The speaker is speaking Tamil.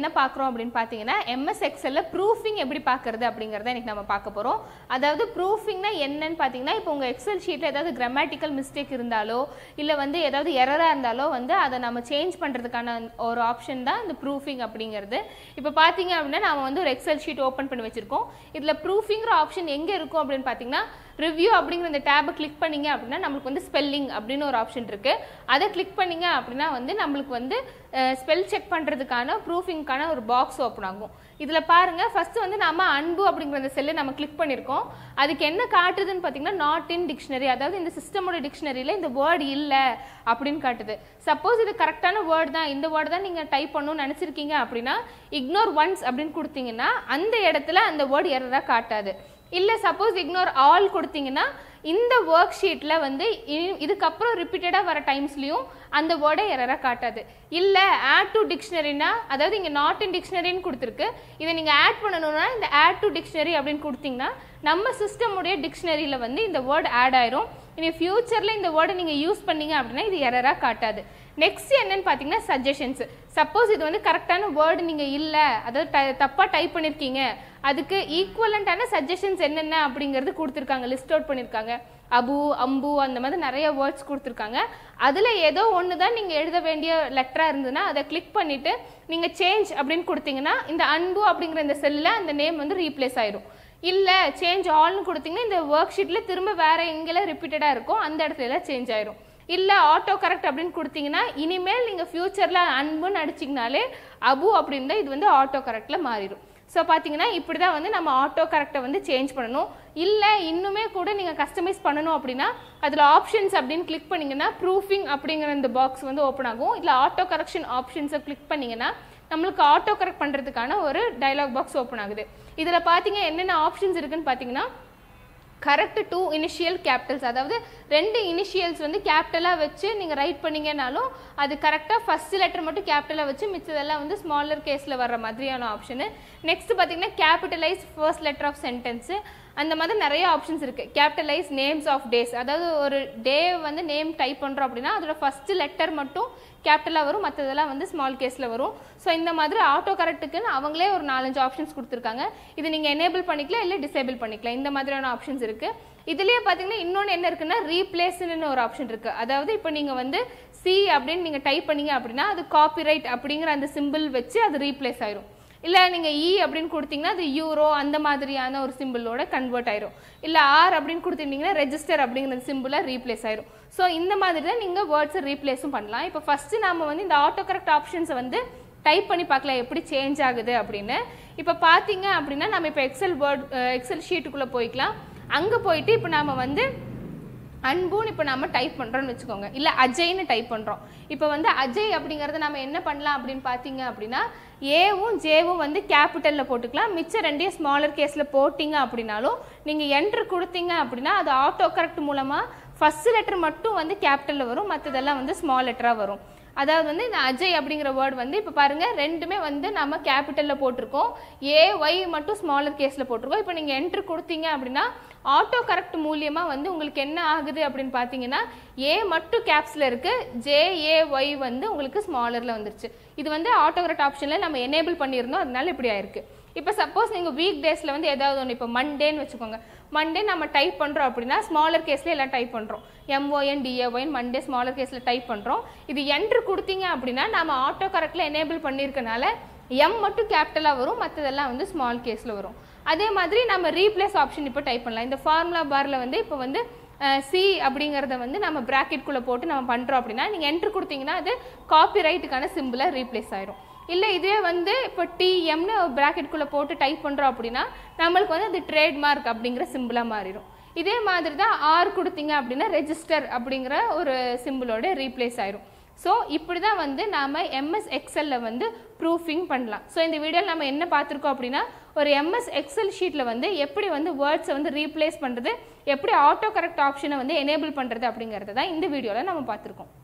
என்ன பார்க்குறோம் அப்படின்னு பார்த்தீங்கன்னா எம்எஸ் எக்ஸலில் ப்ரூஃபிங் எப்படி பார்க்கறது அப்படிங்கிறத இன்னைக்கு நம்ம பார்க்க போகிறோம் அதாவது ப்ரூஃபிங்னா என்னன்னு பார்த்தீங்கன்னா இப்போ உங்கள் எக்ஸல் ஷீட்டில் ஏதாவது கிராமட்டிக்கல் மிஸ்டேக் இருந்தாலோ இல்லை வந்து ஏதாவது எரராக இருந்தாலோ வந்து அதை நம்ம சேஞ்ச் பண்ணுறதுக்கான ஒரு ஆப்ஷன் தான் இந்த ப்ரூஃபிங் அப்படிங்கிறது இப்போ பார்த்தீங்க அப்படின்னா நாம வந்து ஒரு எக்ஸல் ஷீட் ஓப்பன் பண்ணி வச்சிருக்கோம் இதில் ப்ரூஃபிங்கிற ஆப்ஷன் எங்கே இருக்கும் அப்படின்னு பார்த்தீங்கன்னா ரிவ்யூ அப்படிங்கிற இந்த டேபை கிளிக் பண்ணீங்க அப்படின்னா நம்மளுக்கு வந்து ஸ்பெல்லிங் அப்படின்னு ஒரு ஆப்ஷன் இருக்கு அதை கிளிக் பண்ணீங்க அப்படின்னா வந்து நம்மளுக்கு வந்து ஸ்பெல் செக் பண்ணுறதுக்கான ப்ரூஃபிங்க்கான ஒரு பாக்ஸ் ஓப்பன் ஆகும் இதில் பாருங்க ஃபர்ஸ்ட் வந்து நம்ம அன்பு அப்படிங்கிற அந்த செல்லை நம்ம கிளிக் பண்ணியிருக்கோம் அதுக்கு என்ன காட்டுதுன்னு பார்த்தீங்கன்னா நாட் இன் டிக்ஷனரி அதாவது இந்த சிஸ்டமோட டிக்ஷனரியில் இந்த வேர்டு இல்லை அப்படின்னு காட்டுது சப்போஸ் இது கரெக்டான வேர்டு தான் இந்த வேர்டு தான் நீங்கள் டைப் பண்ணணும்னு நினச்சிருக்கீங்க அப்படின்னா இக்னோர் ஒன்ஸ் அப்படின்னு கொடுத்தீங்கன்னா அந்த இடத்துல அந்த வேர்டு எரராக காட்டாது இல்லை சப்போஸ் இக்னோர் ஆல் கொடுத்தீங்கன்னா இந்த ஒர்க் ஷீட்டில் வந்து இ- இதுக்கப்புறம் ரிப்பீட்டடாக வர டைம்ஸ்லையும் அந்த வேர்டை எரராக காட்டாது இல்லை ஆட் டு டிக்ஷனரினா அதாவது இங்கே நாட் இன் டிக்ஷனரின்னு கொடுத்துருக்கு இதை நீங்கள் ஆட் பண்ணணும்னா இந்த ஆட் டு டிக்ஷனரி அப்படின்னு கொடுத்தீங்கன்னா நம்ம சிஸ்டமுடைய டிக்ஷனரியில் வந்து இந்த வேர்டு ஆட் ஆயிரும் இனி ஃபியூச்சரில் இந்த வேர்டை நீங்கள் யூஸ் பண்ணீங்க அப்படின்னா இது எரராக காட்டாது நெக்ஸ்ட் என்னன்னு பார்த்தீங்கன்னா சஜஷன்ஸ் சப்போஸ் இது வந்து கரெக்டான வேர்டு நீங்கள் இல்லை அதாவது ட தப்பாக டைப் பண்ணியிருக்கீங்க அதுக்கு ஈக்குவலண்ட்டான சஜஷன்ஸ் என்னென்ன அப்படிங்கிறது கொடுத்துருக்காங்க லிஸ்ட் அவுட் பண்ணியிருக்காங்க அபு அம்பு அந்த மாதிரி நிறைய வேர்ட்ஸ் கொடுத்துருக்காங்க அதில் ஏதோ ஒன்று தான் நீங்கள் எழுத வேண்டிய லெட்டராக இருந்ததுன்னா அதை கிளிக் பண்ணிவிட்டு நீங்கள் சேஞ்ச் அப்படின்னு கொடுத்தீங்கன்னா இந்த அன்பு அப்படிங்கிற இந்த செல்லில் அந்த நேம் வந்து ரீப்ளேஸ் ஆயிரும் இல்லை சேஞ்ச் ஆல்னு கொடுத்தீங்கன்னா இந்த ஒர்க் ஷீட்டில் திரும்ப வேற எங்கெல்லாம் ரிப்பீட்டடாக இருக்கும் அந்த இடத்துல எல்லாம் சேஞ்ச் ஆயிரும் இல்லை ஆட்டோ கரெக்ட் அப்படின்னு கொடுத்தீங்கன்னா இனிமேல் நீங்கள் ஃப்யூச்சரில் அன்புன்னு அடிச்சிங்கனாலே அபு அப்படின்னு தான் இது வந்து ஆட்டோ கரெக்டில் மாறிடும் ஸோ பார்த்தீங்கன்னா இப்படி தான் வந்து நம்ம ஆட்டோ கரெக்டை வந்து சேஞ்ச் பண்ணணும் இல்லை இன்னுமே கூட நீங்கள் கஸ்டமைஸ் பண்ணணும் அப்படின்னா அதில் ஆப்ஷன்ஸ் அப்படின்னு கிளிக் பண்ணீங்கன்னா ப்ரூஃபிங் அப்படிங்கிற இந்த பாக்ஸ் வந்து ஓப்பன் ஆகும் இல்லை ஆட்டோ கரெக்ஷன் ஆப்ஷன்ஸை கிளிக் பண்ணீங்கன்னா நம்மளுக்கு ஆட்டோ கரெக்ட் பண்ணுறதுக்கான ஒரு டயலாக் பாக்ஸ் ஓப்பன் ஆகுது இதில் பார்த்தீங்க என்னென்ன ஆப்ஷன்ஸ் இருக்குன்னு பார்த்தீங்கன்னா கரெக்ட் டூ இனிஷியல் கேபிட்டல்ஸ் அதாவது ரெண்டு இனிஷியல்ஸ் வந்து கேபிட்டலாக வச்சு நீங்கள் ரைட் பண்ணீங்கனாலும் அது கரெக்டாக ஃபர்ஸ்ட் லெட்டர் மட்டும் கேபிட்டலாக வச்சு மிச்சதெல்லாம் வந்து ஸ்மாலர் கேஸில் வர்ற மாதிரியான ஆப்ஷனு நெக்ஸ்ட் பார்த்தீங்கன்னா capitalise first letter of sentence அந்த மாதிரி நிறைய ஆப்ஷன்ஸ் இருக்குது கேபிட்டலைஸ் நேம்ஸ் ஆஃப் டேஸ் அதாவது ஒரு டே வந்து நேம் டைப் பண்ணுறோம் அப்படின்னா அதோட ஃபர்ஸ்ட் லெட்டர் மட்டும் கேபிட்டலாக வரும் மற்றதெல்லாம் வந்து ஸ்மால் கேஸில் வரும் ஸோ இந்த மாதிரி ஆட்டோ கரெக்ட்டுக்குன்னு அவங்களே ஒரு நாலஞ்சு ஆப்ஷன்ஸ் கொடுத்துருக்காங்க இது நீங்கள் எனேபிள் பண்ணிக்கலாம் இல்லை டிசேபிள் பண்ணிக்கலாம் இந்த மாதிரியான ஆப்ஷன்ஸ் இருக்குது இதுலேயே பார்த்தீங்கன்னா இன்னொன்று என்ன இருக்குன்னா ரீப்ளேஸ்னு ஒரு ஆப்ஷன் இருக்குது அதாவது இப்போ நீங்கள் வந்து சி அப்படின்னு நீங்கள் டைப் பண்ணீங்க அப்படின்னா அது காப்பிரைட் அப்படிங்கிற அந்த சிம்பிள் வச்சு அது ரீப்ளேஸ் ஆயிரும் இல்லை நீங்கள் இ அப்படின்னு கொடுத்தீங்கன்னா அது யூரோ அந்த மாதிரியான ஒரு சிம்பிளோட கன்வெர்ட் ஆயிரும் இல்லை ஆர் அப்படின்னு கொடுத்துட்டீங்கன்னா ரெஜிஸ்டர் அப்படிங்கிற சிம்பிளாக ரீப்ளேஸ் ஆயிரும் ஸோ இந்த மாதிரி தான் நீங்கள் வேர்ட்ஸை ரீப்ளேஸும் பண்ணலாம் இப்போ ஃபஸ்ட்டு நாம வந்து இந்த ஆட்டோ கரெக்ட் ஆப்ஷன்ஸை வந்து டைப் பண்ணி பார்க்கலாம் எப்படி சேஞ்ச் ஆகுது அப்படின்னு இப்போ பார்த்தீங்க அப்படின்னா நம்ம இப்போ எக்ஸல் வேர்ட் எக்ஸல் ஷீட்டுக்குள்ளே போய்க்கலாம் அங்கே போயிட்டு இப்போ நாம வந்து அன்புன்னு இப்போ நாம டைப் பண்ணுறோம்னு வச்சுக்கோங்க இல்லை அஜய்னு டைப் பண்ணுறோம் இப்போ வந்து அஜய் அப்படிங்கிறத நம்ம என்ன பண்ணலாம் அப்படின்னு பார்த்தீங்க அப்படின்னா ஏவும் ஜேவும் வந்து கேபிட்டலில் போட்டுக்கலாம் மிச்சம் ரெண்டையும் ஸ்மாலர் கேஸில் போட்டிங்க அப்படின்னாலும் நீங்கள் என்ட்ரு கொடுத்தீங்க அப்படின்னா அது ஆட்டோ கரெக்ட் மூலமாக ஃபர்ஸ்ட் லெட்டர் மட்டும் வந்து கேபிட்டலில் வரும் மற்றதெல்லாம் வந்து ஸ்மால் லெட்டராக வரும் அதாவது வந்து இந்த அஜய் அப்படிங்கிற வேர்டு வந்து இப்போ பாருங்க ரெண்டுமே வந்து நம்ம கேபிட்டலில் போட்டிருக்கோம் ஏ ஒய் மட்டும் ஸ்மாலர் கேஸில் போட்டிருக்கோம் இப்போ நீங்கள் என்ட்ரு கொடுத்தீங்க அப்படின்னா ஆட்டோ கரெக்ட் மூலியமாக வந்து உங்களுக்கு என்ன ஆகுது அப்படின்னு பார்த்தீங்கன்னா ஏ மட்டும் கேப்ஸில் இருக்கு ஜே ஏ ஒய் வந்து உங்களுக்கு ஸ்மாலரில் வந்துருச்சு இது வந்து ஆட்டோ கரெக்ட் ஆப்ஷனில் நம்ம எனேபிள் பண்ணியிருந்தோம் அதனால இப்படி ஆயிருக்கு இப்போ சப்போஸ் நீங்கள் வீக் டேஸில் வந்து ஏதாவது ஒன்று இப்போ மண்டேன்னு வச்சுக்கோங்க மண்டே நம்ம டைப் பண்ணுறோம் அப்படின்னா ஸ்மாலர் கேஸில் எல்லாம் டைப் பண்ணுறோம் எம்ஓஎன் டிஏஒயின் மண்டே ஸ்மாலர் கேஸில் டைப் பண்ணுறோம் இது என்ட்ரு கொடுத்தீங்க அப்படின்னா நம்ம ஆட்டோ கரெக்டில் எனேபிள் பண்ணியிருக்கனால எம் மட்டும் கேபிட்டலாக வரும் மற்றதெல்லாம் வந்து ஸ்மால் கேஸில் வரும் அதே மாதிரி நம்ம ரீப்ளேஸ் ஆப்ஷன் இப்போ டைப் பண்ணலாம் இந்த ஃபார்முலா பாரில் வந்து இப்போ வந்து சி அப்படிங்கிறத வந்து நம்ம ப்ராக்கெட்குள்ளே போட்டு நம்ம பண்ணுறோம் அப்படின்னா நீங்கள் என்ட்ரு கொடுத்தீங்கன்னா அது காப்பி ரைட்டுக்கான சிம்பிளாக ரீப்ளேஸ் ஆயிரும் இல்லை இதே வந்து இப்போ டிஎம்னு ப்ராக்கெட்குள்ளே போட்டு டைப் பண்ணுறோம் அப்படின்னா நம்மளுக்கு வந்து அது ட்ரேட்மார்க் அப்படிங்கிற சிம்பிளாக மாறிடும் இதே மாதிரி தான் ஆர் கொடுத்தீங்க அப்படின்னா ரெஜிஸ்டர் அப்படிங்கிற ஒரு சிம்பிளோட ரீப்ளேஸ் ஆயிரும் ஸோ இப்படி தான் வந்து நாம் எம்எஸ் எக்ஸலில் வந்து ப்ரூஃபிங் பண்ணலாம் ஸோ இந்த வீடியோவில் நம்ம என்ன பார்த்துருக்கோம் அப்படின்னா ஒரு எம்எஸ் எக்ஸல் ஷீட்டில் வந்து எப்படி வந்து வேர்ட்ஸை வந்து ரீப்ளேஸ் பண்ணுறது எப்படி ஆட்டோ கரெக்ட் ஆப்ஷனை வந்து எனேபிள் பண்ணுறது அப்படிங்கிறத தான் இந்த வீடியோவில் நம்ம பார்த்துருக்கோம்